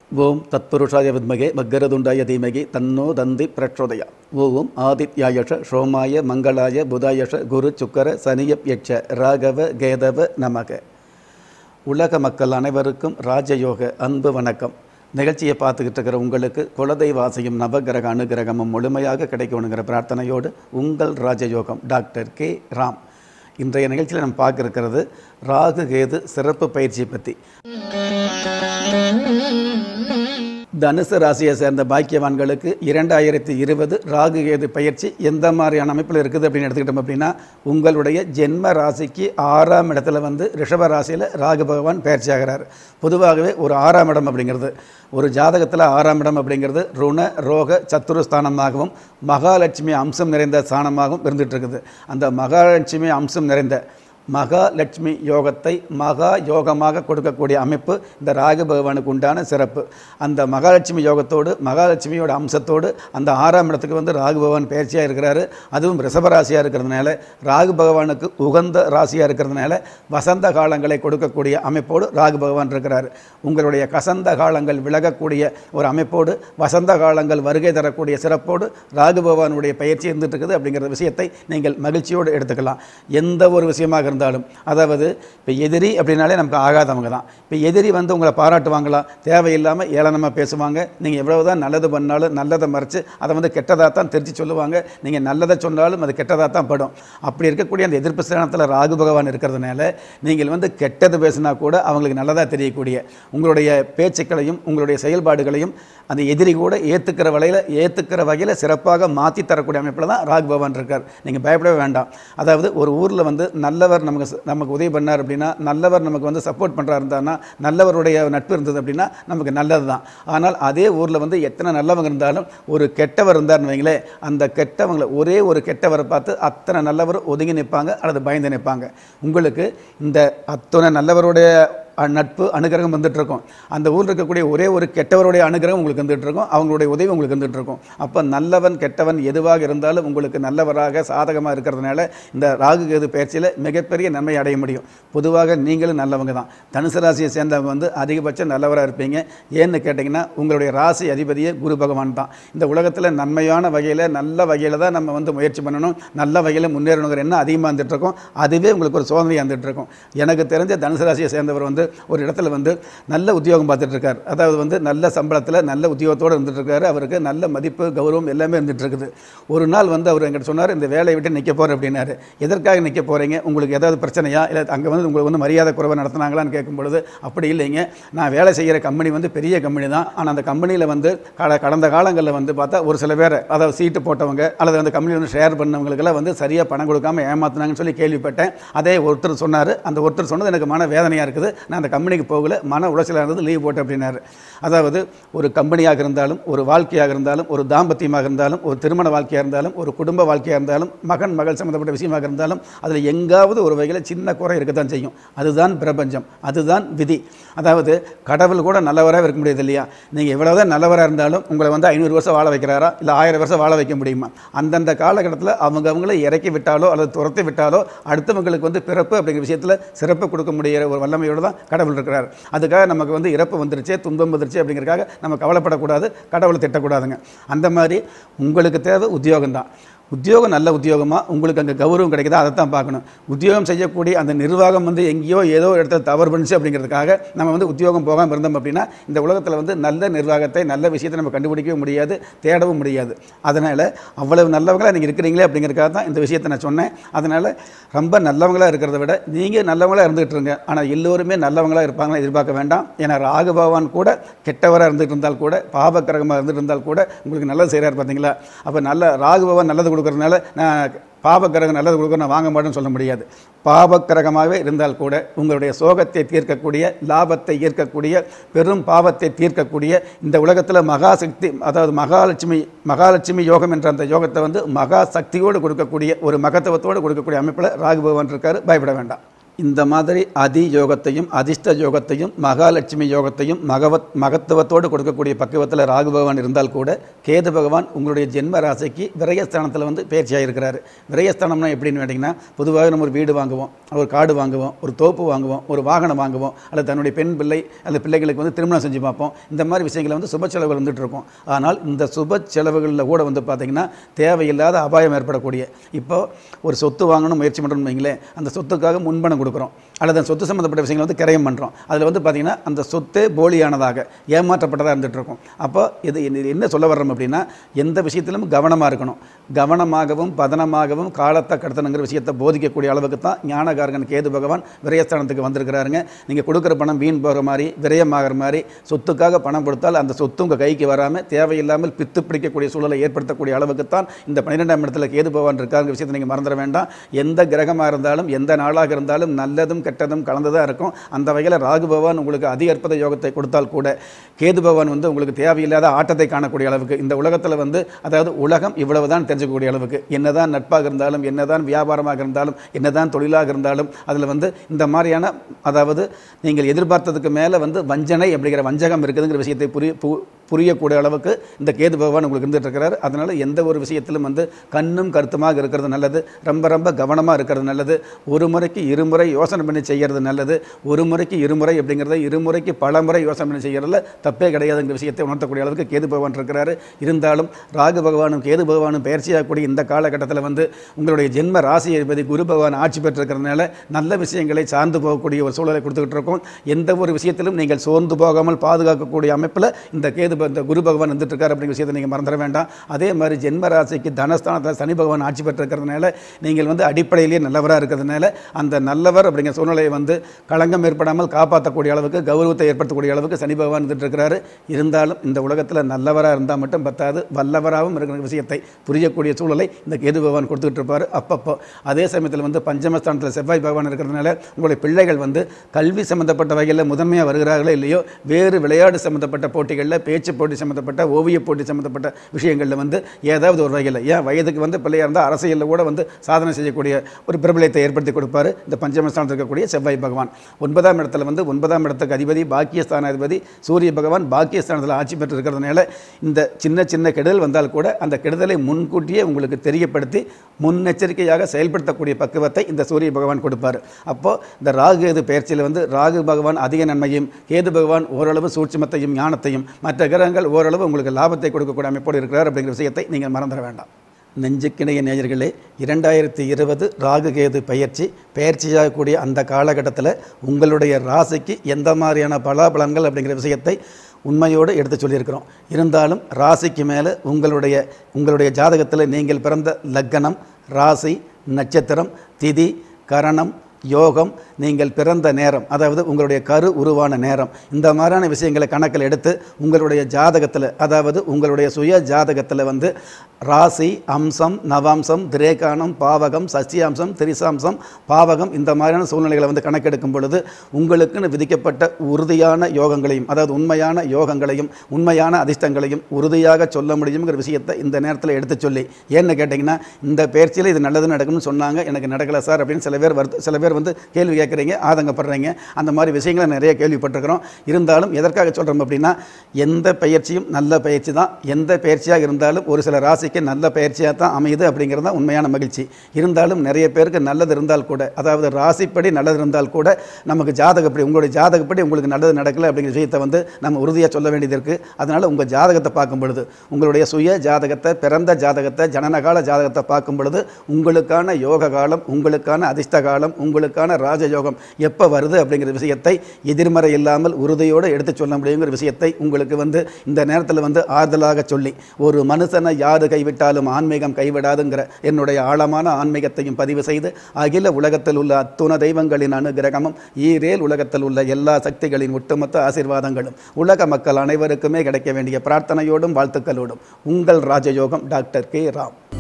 ஓம் தத்புருஷாய வித்மகே மக்கரதுண்டாய தீமகி தன்னோ தந்தி பிரச்சோதயா ஓம் ஆதித்யாயஷ சோமாய மங்களாய புதாயஷ குரு சுக்கர சனியப் யட்ச ராகவ கேதவ நமக உலக மக்கள் அனைவருக்கும் ராஜயோக அன்பு வணக்கம் நிகழ்ச்சியை பார்த்துக்கிட்டு இருக்கிற உங்களுக்கு குலதெய்வாசியும் நவகிரக அனுகிரகமும் முழுமையாக கிடைக்கணுங்கிற பிரார்த்தனையோடு உங்கள் ராஜயோகம் டாக்டர் கே ராம் இன்றைய நிகழ்ச்சியில் நம்ம பார்க்க இருக்கிறது ராகு கேது சிறப்பு பயிற்சியை பற்றி தனுசு ராசியை சேர்ந்த பாக்கியவான்களுக்கு இரண்டாயிரத்தி இருபது ராகு கேது பயிற்சி எந்த மாதிரியான அமைப்பில் இருக்குது அப்படின்னு எடுத்துக்கிட்டோம் அப்படின்னா உங்களுடைய ஜென்ம ராசிக்கு ஆறாம் இடத்துல வந்து ரிஷப ராசியில் ராகு பகவான் பயிற்சி ஆகிறார் பொதுவாகவே ஒரு ஆறாம் இடம் அப்படிங்கிறது ஒரு ஜாதகத்தில் ஆறாம் இடம் அப்படிங்கிறது ருண ரோக சத்துரு ஸ்தானமாகவும் மகாலட்சுமி அம்சம் நிறைந்த ஸ்தானமாகவும் இருந்துகிட்டு இருக்குது அந்த மகாலட்சுமி அம்சம் நிறைந்த மகாலட்சுமி யோகத்தை மகா யோகமாக கொடுக்கக்கூடிய அமைப்பு இந்த ராகு பகவானுக்கு உண்டான சிறப்பு அந்த மகாலட்சுமி யோகத்தோடு மகாலட்சுமியோட அம்சத்தோடு அந்த ஆறாம் இடத்துக்கு வந்து ராகு பகவான் பயிற்சியாக இருக்கிறாரு அதுவும் ரிஷபராசியாக இருக்கிறதுனால ராகு பகவானுக்கு உகந்த ராசியாக இருக்கிறதுனால வசந்த காலங்களை கொடுக்கக்கூடிய அமைப்போடு ராகு பகவான் இருக்கிறார் உங்களுடைய கசந்த காலங்கள் விலகக்கூடிய ஒரு அமைப்போடு வசந்த காலங்கள் வருகை தரக்கூடிய சிறப்போடு ராகு பகவானுடைய பயிற்சி இருந்துட்டு இருக்குது அப்படிங்கிற விஷயத்தை நீங்கள் மகிழ்ச்சியோடு எடுத்துக்கலாம் எந்த ஒரு விஷயமாக இருந்தாலும் அதாவது இப்போ எதிரி அப்படின்னாலே நமக்கு ஆகாதவங்க தான் இப்போ எதிரி வந்து உங்களை பாராட்டுவாங்களா தேவையில்லாமல் ஏளனமாக பேசுவாங்க நீங்கள் எவ்வளவு தான் நல்லது பண்ணாலும் நல்லதை மறைச்சு அதை வந்து கெட்டதாக தான் தெரிச்சு சொல்லுவாங்க நீங்கள் நல்லதை சொன்னாலும் அது கெட்டதாக தான் படும் அப்படி இருக்கக்கூடிய அந்த எதிர்ப்பு ஸ்தானத்தில் ராகு பகவான் இருக்கிறதுனால நீங்கள் வந்து கெட்டது பேசினா கூட அவங்களுக்கு நல்லதாக தெரியக்கூடிய உங்களுடைய பேச்சுக்களையும் உங்களுடைய செயல்பாடுகளையும் அந்த எதிரி கூட ஏற்றுக்கிற வகையில் ஏற்றுக்கிற வகையில் சிறப்பாக மாற்றி தரக்கூடிய அமைப்பில் தான் ராகு பகவான் இருக்கார் நீங்கள் பயப்படவே வேண்டாம் அதாவது ஒரு ஊரில் வந்து நல்லவர் நமக்கு ச- நமக்கு உதவி பண்ணார் அப்படின்னா நல்லவர் நமக்கு வந்து சப்போர்ட் பண்ணுறா இருந்தாருன்னா நல்லவருடைய நட்பு இருந்தது அப்படின்னா நமக்கு நல்லது தான் ஆனால் அதே ஊரில் வந்து எத்தனை நல்லவங்க இருந்தாலும் ஒரு கெட்டவர் இருந்தார்னு வைங்களேன் அந்த கெட்டவங்களை ஒரே ஒரு கெட்டவரை பார்த்து அத்தனை நல்லவர் ஒதுங்கி நிற்பாங்க அல்லது பயந்து நிற்பாங்க உங்களுக்கு இந்த அத்தனை நல்லவருடைய அஹ், நட்பு அனுகிரகம் வந்துட்டு இருக்கும் அந்த ஊரில் இருக்கக்கூடிய ஒரே ஒரு கெட்டவருடைய அனுகிரகம் உங்களுக்கு வந்துட்டு இருக்கும் அவங்களுடைய உதவி உங்களுக்கு வந்துட்டு இருக்கும் அப்போ நல்லவன் கெட்டவன் எதுவாக இருந்தாலும் உங்களுக்கு நல்லவராக சாதகமாக இருக்கிறதுனால இந்த ராகு கேது பயிற்சியில் மிகப்பெரிய நன்மை அடைய முடியும் பொதுவாக நீங்களும் நல்லவங்க தான் தனுசு ராசியை சேர்ந்தவங்க வந்து அதிகபட்சம் நல்லவராக இருப்பீங்க ஏன்னு கேட்டிங்கன்னா உங்களுடைய ராசி அதிபதியே குரு பகவான் தான் இந்த உலகத்தில் நன்மையான வகையில் நல்ல வகையில் தான் நம்ம வந்து முயற்சி பண்ணணும் நல்ல வகையில் முன்னேறணுங்கிற எண்ணம் அதிகமாக இருந்துட்டு இருக்கும் அதுவே உங்களுக்கு ஒரு சோதனையாக இருந்துட்டு இருக்கும் எனக்கு தெரிஞ்ச தனுசு ராசியை சேர்ந்தவர் வந்து ஒரு இடத்துல வந்து நல்ல உத்தியோகம் பார்த்துட்டு இருக்கார் அதாவது வந்து நல்ல சம்பளத்தில் நல்ல உத்தியோகத்தோடு இருந்துட்டு இருக்காரு அவருக்கு நல்ல மதிப்பு கௌரவம் எல்லாமே இருந்துட்டு இருக்குது ஒரு நாள் வந்து அவர் எங்கிட்ட சொன்னார் இந்த வேலையை விட்டு நிற்க போகிறேன் அப்படின்னாரு எதற்காக நிற்க போகிறீங்க உங்களுக்கு ஏதாவது பிரச்சனையா இல்லை அங்கே வந்து உங்களுக்கு வந்து மரியாதை குறைவாக நடத்துனாங்களான்னு கேட்கும் பொழுது அப்படி இல்லைங்க நான் வேலை செய்கிற கம்பெனி வந்து பெரிய கம்பெனி தான் ஆனால் அந்த கம்பெனியில் வந்து கட கடந்த காலங்களில் வந்து பார்த்தா ஒரு சில பேர் அதாவது சீட்டு போட்டவங்க அல்லது அந்த கம்பெனி வந்து ஷேர் பண்ணவங்களுக்கெல்லாம் வந்து சரியாக பணம் கொடுக்காம ஏமாத்துனாங்கன்னு சொல்லி கேள்விப்பட்டேன் அதே ஒருத்தர் சொன்னார் அந்த ஒருத்தர் சொன்னது எனக்கு மன வேதனையாக இருக்குது நான் அந்த கம்பெனிக்கு போகல மன உளைச்சலாக இருந்தது லீவ் போட்டேன் அப்படின்னாரு அதாவது ஒரு கம்பெனியாக இருந்தாலும் ஒரு வாழ்க்கையாக இருந்தாலும் ஒரு தாம்பத்தியமாக இருந்தாலும் ஒரு திருமண வாழ்க்கையாக இருந்தாலும் ஒரு குடும்ப வாழ்க்கையாக இருந்தாலும் மகன் மகள் சம்மந்தப்பட்ட விஷயமாக இருந்தாலும் அதில் எங்காவது ஒரு வகையில் சின்ன குறை இருக்கத்தான் செய்யும் அதுதான் பிரபஞ்சம் அதுதான் விதி அதாவது கடவுள் கூட நல்லவராக இருக்க முடியாது இல்லையா நீங்கள் எவ்வளவுதான் நல்லவராக இருந்தாலும் உங்களை வந்து ஐநூறு வருஷம் வாழ வைக்கிறாரா இல்லை ஆயிரம் வருஷம் வாழ வைக்க முடியுமா அந்தந்த காலகட்டத்தில் அவங்க அவங்கள இறக்கி விட்டாலோ அல்லது துரத்தி விட்டாலோ அடுத்தவங்களுக்கு வந்து பிறப்பு அப்படிங்கிற விஷயத்தில் சிறப்பு கொடுக்க முடிகிற ஒரு வல்லமையோடு தான் கடவுள் இருக்கிறார் அதுக்காக நமக்கு வந்து இறப்பு வந்துருச்சு துன்பம் வந்துருச்சு அப்படிங்கிறதுக்காக நம்ம கவலைப்படக்கூடாது கடவுளை திட்டக்கூடாதுங்க அந்த மாதிரி உங்களுக்கு தேவை உத்தியோகம் தான் உத்தியோகம் நல்ல உத்தியோகமாக உங்களுக்கு அங்கே கௌரவம் கிடைக்குதா அதை தான் பார்க்கணும் உத்தியோகம் செய்யக்கூடிய அந்த நிர்வாகம் வந்து எங்கேயோ ஏதோ ஒரு இடத்துல தவறு பண்ணுச்சு அப்படிங்கிறதுக்காக நம்ம வந்து உத்தியோகம் போகாமல் இருந்தோம் அப்படின்னா இந்த உலகத்தில் வந்து நல்ல நிர்வாகத்தை நல்ல விஷயத்தை நம்ம கண்டுபிடிக்கவே முடியாது தேடவும் முடியாது அதனால் அவ்வளவு நல்லவங்களா நீங்கள் இருக்கிறீங்களே அப்படிங்கிறதுக்காக தான் இந்த விஷயத்தை நான் சொன்னேன் அதனால் ரொம்ப நல்லவங்களா இருக்கிறத விட நீங்கள் நல்லவங்களா இருந்துகிட்டு இருங்க ஆனால் எல்லோருமே நல்லவங்களா இருப்பாங்களா எதிர்பார்க்க வேண்டாம் ஏன்னா ராகு பகவான் கூட கெட்டவராக இருந்துகிட்டு இருந்தால் கூட பாபக்கிரகமாக இருந்துட்டு இருந்தால் கூட உங்களுக்கு நல்லது செய்கிறார் பார்த்தீங்களா அப்போ நல்ல ராகு பகவான் நல்லது கொடுக்கறதுனால நான் பாபக்கிரகம் நல்லது கொடுக்க நான் வாங்க மாட்டேன்னு சொல்ல முடியாது பாபக்கிரகமாகவே இருந்தால் கூட உங்களுடைய சோகத்தை தீர்க்கக்கூடிய லாபத்தை ஈர்க்கக்கூடிய பெரும் பாவத்தை தீர்க்கக்கூடிய இந்த உலகத்தில் மகாசக்தி அதாவது மகாலட்சுமி மகாலட்சுமி யோகம் என்ற அந்த யோகத்தை வந்து மகா சக்தியோடு கொடுக்கக்கூடிய ஒரு மகத்துவத்தோடு கொடுக்கக்கூடிய அமைப்பில் ராகு பகவான் இருக்கார் பயப்பட வேண்டாம் இந்த மாதிரி அதி யோகத்தையும் அதிர்ஷ்ட யோகத்தையும் மகாலட்சுமி யோகத்தையும் மகவத் மகத்துவத்தோடு கொடுக்கக்கூடிய பக்குவத்தில் ராகு பகவான் இருந்தால் கூட கேது பகவான் உங்களுடைய ஜென்ம ராசிக்கு விரயஸ்தானத்தில் வந்து பயிற்சியாக இருக்கிறாரு விரயஸ்தானம்னா எப்படின்னு கேட்டிங்கன்னா பொதுவாக நம்ம ஒரு வீடு வாங்குவோம் ஒரு காடு வாங்குவோம் ஒரு தோப்பு வாங்குவோம் ஒரு வாகனம் வாங்குவோம் அல்லது தன்னுடைய பெண் பிள்ளை அந்த பிள்ளைகளுக்கு வந்து திருமணம் செஞ்சு பார்ப்போம் இந்த மாதிரி விஷயங்களை வந்து சுப செலவுகள் வந்துட்டு இருக்கும் ஆனால் இந்த சுப செலவுகளில் கூட வந்து பார்த்திங்கன்னா தேவையில்லாத அபாயம் ஏற்படக்கூடிய இப்போ ஒரு சொத்து வாங்கணும் முயற்சி பண்ணுறோம்னு வைங்களேன் அந்த சொத்துக்காக முன்பணம் கொடுக்குறோம் அல்லது அந்த சொத்து சம்மந்தப்பட்ட விஷயங்களை வந்து கிரயம் பண்ணுறோம் அதில் வந்து பார்த்திங்கன்னா அந்த சொத்தே போலியானதாக ஏமாற்றப்பட்டதாக இருந்துட்டு இருக்கும் அப்போ இது இது என்ன சொல்ல வர்றோம் அப்படின்னா எந்த விஷயத்திலும் கவனமாக இருக்கணும் கவனமாகவும் பதனமாகவும் காலத்தை கடத்தணுங்கிற விஷயத்தை போதிக்கக்கூடிய அளவுக்கு தான் ஞானகாரகன் கேது பகவான் விரயஸ்தானத்துக்கு வந்திருக்கிறாருங்க நீங்கள் கொடுக்குற பணம் வீண் போகிற மாதிரி விரயமாகிற மாதிரி சொத்துக்காக பணம் கொடுத்தால் அந்த சொத்து உங்கள் கைக்கு வராமல் தேவையில்லாமல் பித்து பிடிக்கக்கூடிய சூழலை ஏற்படுத்தக்கூடிய அளவுக்கு தான் இந்த பன்னிரெண்டாம் இடத்துல கேது பகவான் இருக்காருங்கிற விஷயத்தை நீங்கள் மறந்துட வேண்டாம் எந்த கிரகமாக இருந்தாலும் எந்த நாளாக இருந்தாலும் நல்லதும் கெட்டதும் கலந்துதான் இருக்கும் அந்த வகையில் ராகு பகவான் உங்களுக்கு அதிக அற்புத யோகத்தை கொடுத்தால் கூட கேது பகவான் வந்து உங்களுக்கு தேவையில்லாத ஆட்டத்தை காணக்கூடிய அளவுக்கு இந்த உலகத்தில் வந்து அதாவது உலகம் இவ்வளவு தான் தெரிஞ்சுக்கக்கூடிய அளவுக்கு என்னதான் நட்பாக இருந்தாலும் என்னதான் வியாபாரமாக இருந்தாலும் என்னதான் தொழிலாக இருந்தாலும் அதில் வந்து இந்த மாதிரியான அதாவது நீங்கள் எதிர்பார்த்ததுக்கு மேலே வந்து வஞ்சனை அப்படிங்கிற வஞ்சகம் இருக்குதுங்கிற விஷயத்தை புரிய பு- புரியக்கூடிய அளவுக்கு இந்த கேது பகவான் உங்களுக்கு இருந்துட்டு இருக்கிறார் அதனால் எந்த ஒரு விஷயத்திலும் வந்து கண்ணும் கருத்துமாக இருக்கிறது நல்லது ரொம்ப ரொம்ப கவனமாக இருக்கிறது நல்லது ஒரு முறைக்கு இருமுறை யோசனை பண்ணி செய்கிறது நல்லது ஒரு முறைக்கு இருமுறை அப்படிங்கிறத இருமுறைக்கு பல முறை யோசனை பண்ணி செய்கிறதுல தப்பே கிடையாதுங்கிற விஷயத்தை உணர்த்தக்கூடிய அளவுக்கு கேது பகவான் இருக்கிறாரு இருந்தாலும் ராகு பகவானும் கேது பகவானும் பயிற்சியாகக்கூடிய இந்த காலகட்டத்தில் வந்து உங்களுடைய ஜென்ம ராசி அதிபதி குரு பகவான் ஆட்சி பெற்றிருக்கிறதுனால நல்ல விஷயங்களை சார்ந்து போகக்கூடிய ஒரு சூழலை கொடுத்துக்கிட்டு இருக்கோம் எந்த ஒரு விஷயத்திலும் நீங்கள் சோர்ந்து போகாமல் பாதுகாக்கக்கூடிய அமைப்பில் இந்த கேது ப- இந்த குரு பகவான் வந்துட்டு இருக்காரு அப்படிங்கிற விஷயத்தை நீங்கள் மறந்துட வேண்டாம் அதே மாதிரி ஜென்ம ராசிக்கு தனஸ்தானத்தில் சனி பகவான் ஆட்சி பெற்றிருக்கிறதுனால நீங்கள் வந்து அடிப்படையிலேயே நல்லவராக இருக்கிறதுனால அந்த நல்லவர் அப்படிங்கிற சூழ்நிலையை வந்து களங்கம் ஏற்படாமல் காப்பாற்றக்கூடிய அளவுக்கு கௌரவத்தை ஏற்படுத்தக்கூடிய அளவுக்கு சனி பகவான் வந்துட்டு இருக்கிறாரு இருந்தாலும் இந்த உலகத்தில் நல்லவராக இருந்தால் மட்டும் பத்தாது வல்லவராகவும் இருக்கிற விஷயத்தை புரியக்கூடிய சூழலை இந்த கேது பகவான் கொடுத்துக்கிட்டு இருப்பார் அப்பப்போ அதே சமயத்தில் வந்து பஞ்சமஸ்தானத்தில் செவ்வாய் பகவான் இருக்கிறதுனால உங்களுடைய பிள்ளைகள் வந்து கல்வி சம்மந்தப்பட்ட வகையில் முதன்மையாக வருகிறார்களோ இல்லையோ வேறு விளையாட்டு சம்மந்தப்பட்ட போட்டிகளில் பேச்சு போட்டி சம்மந்தப்பட்ட ஓவிய போட்டி சம்மந்தப்பட்ட விஷயங்களில் வந்து ஏதாவது ஒரு வகையில் ஏன் வயதுக்கு வந்து பிள்ளையாக இருந்தால் அரசியலில் கூட வந்து சாதனை செய்யக்கூடிய ஒரு பிரபலத்தை ஏற்படுத்தி கொடுப்பாரு இந்த பஞ்சமஸ்தானத்தில் இருக்கக்கூடிய செவ்வாய் பகவான் ஒன்பதாம் இடத்துல வந்து ஒன்பதாம் இடத்துக்கு அதிபதி பாக்கியஸ்தான அதிபதி சூரிய பகவான் பாக்கியஸ்தானத்தில் ஆட்சி பெற்று இருக்கிறதுனால இந்த சின்ன சின்ன கெடுதல் வந்தால் கூட அந்த கெடுதலை முன்கூட்டியே உங்களுக்கு தெரியப்படுத்தி முன்னெச்சரிக்கையாக செயல்படுத்தக்கூடிய பக்குவத்தை இந்த சூரிய பகவான் கொடுப்பார் அப்போ இந்த ராகு கேது பயிற்சியில் வந்து ராகு பகவான் அதிக நன்மையும் கேது பகவான் ஓரளவு சூட்சுமத்தையும் ஞானத்தையும் மற்ற கிரகங்கள் ஓரளவு உங்களுக்கு லாபத்தை கொடுக்கக்கூடிய அமைப்போடு இருக்கிறார் அப்படிங்கிற விஷயத்தை நீங்கள் மறந்துட வேண்டாம் நெஞ்சுக்கிணைய நேயர்களே இரண்டாயிரத்தி இருபது ராகு கேது பயிற்சி பயிற்சியாகக்கூடிய அந்த காலகட்டத்தில் உங்களுடைய ராசிக்கு எந்த மாதிரியான பலாபலன்கள் அப்படிங்கிற விஷயத்தை உண்மையோடு எடுத்து சொல்லியிருக்கிறோம் இருந்தாலும் ராசிக்கு மேலே உங்களுடைய உங்களுடைய ஜாதகத்தில் நீங்கள் பிறந்த லக்கணம் ராசி நட்சத்திரம் திதி கரணம் யோகம் நீங்கள் பிறந்த நேரம் அதாவது உங்களுடைய கரு உருவான நேரம் இந்த மாதிரியான விஷயங்களை கணக்கில் எடுத்து உங்களுடைய ஜாதகத்தில் அதாவது உங்களுடைய சுய ஜாதகத்தில் வந்து ராசி அம்சம் நவாம்சம் திரேகானம் பாவகம் சசியாம்சம் திரிசாம்சம் பாவகம் இந்த மாதிரியான சூழ்நிலைகளை வந்து கணக்கெடுக்கும் பொழுது உங்களுக்குன்னு விதிக்கப்பட்ட உறுதியான யோகங்களையும் அதாவது உண்மையான யோகங்களையும் உண்மையான அதிர்ஷ்டங்களையும் உறுதியாக சொல்ல முடியுங்கிற விஷயத்தை இந்த நேரத்தில் எடுத்து சொல்லி ஏன்னு கேட்டிங்கன்னா இந்த பயிற்சியில் இது நல்லது நடக்கும்னு சொன்னாங்க எனக்கு நடக்கலை சார் அப்படின்னு சில பேர் வருது சில பேர் வந்து கேள்வி கேட்குறீங்க ஆதங்கப்படுறீங்க அந்த மாதிரி விஷயங்களை நிறைய கேள்விப்பட்டிருக்கிறோம் இருந்தாலும் எதற்காக சொல்கிறோம் அப்படின்னா எந்த பயிற்சியும் நல்ல பயிற்சி தான் எந்த பயிற்சியாக இருந்தாலும் ஒரு சில ராசிக்கு நல்ல பயிற்சியாக தான் அமையுது அப்படிங்கிறது தான் உண்மையான மகிழ்ச்சி இருந்தாலும் நிறைய பேருக்கு நல்லது இருந்தால் கூட அதாவது ராசிப்படி நல்லது இருந்தால் கூட நமக்கு ஜாதகப்படி உங்களுடைய ஜாதகப்படி உங்களுக்கு நல்லது நடக்கலை அப்படிங்கிற விஷயத்தை வந்து நம்ம உறுதியாக சொல்ல வேண்டியது இருக்குது அதனால் உங்கள் ஜாதகத்தை பார்க்கும் பொழுது உங்களுடைய சுய ஜாதகத்தை பிறந்த ஜாதகத்தை ஜனனகால ஜாதகத்தை பார்க்கும் பொழுது உங்களுக்கான யோக காலம் உங்களுக்கான அதிர்ஷ்ட காலம் உங்களுக்கான ராஜயோகம் எப்போ வருது அப்படிங்கிற விஷயத்தை எதிர்மறை இல்லாமல் உறுதியோடு எடுத்து சொல்ல முடியுங்கிற விஷயத்தை உங்களுக்கு வந்து இந்த நேரத்தில் வந்து ஆறுதலாக சொல்லி ஒரு மனுஷனை யாரு கைவிட்டாலும் ஆன்மீகம் கைவிடாதுங்கிற என்னுடைய ஆழமான ஆன்மீகத்தையும் பதிவு செய்து அகில உலகத்தில் உள்ள அத்துண தெய்வங்களின் அனுகிரகமும் ஈரேல் உலகத்தில் உள்ள எல்லா சக்திகளின் ஒட்டுமொத்த ஆசீர்வாதங்களும் உலக மக்கள் அனைவருக்குமே கிடைக்க வேண்டிய பிரார்த்தனையோடும் வாழ்த்துக்களோடும் உங்கள் ராஜயோகம் டாக்டர் கே ராம்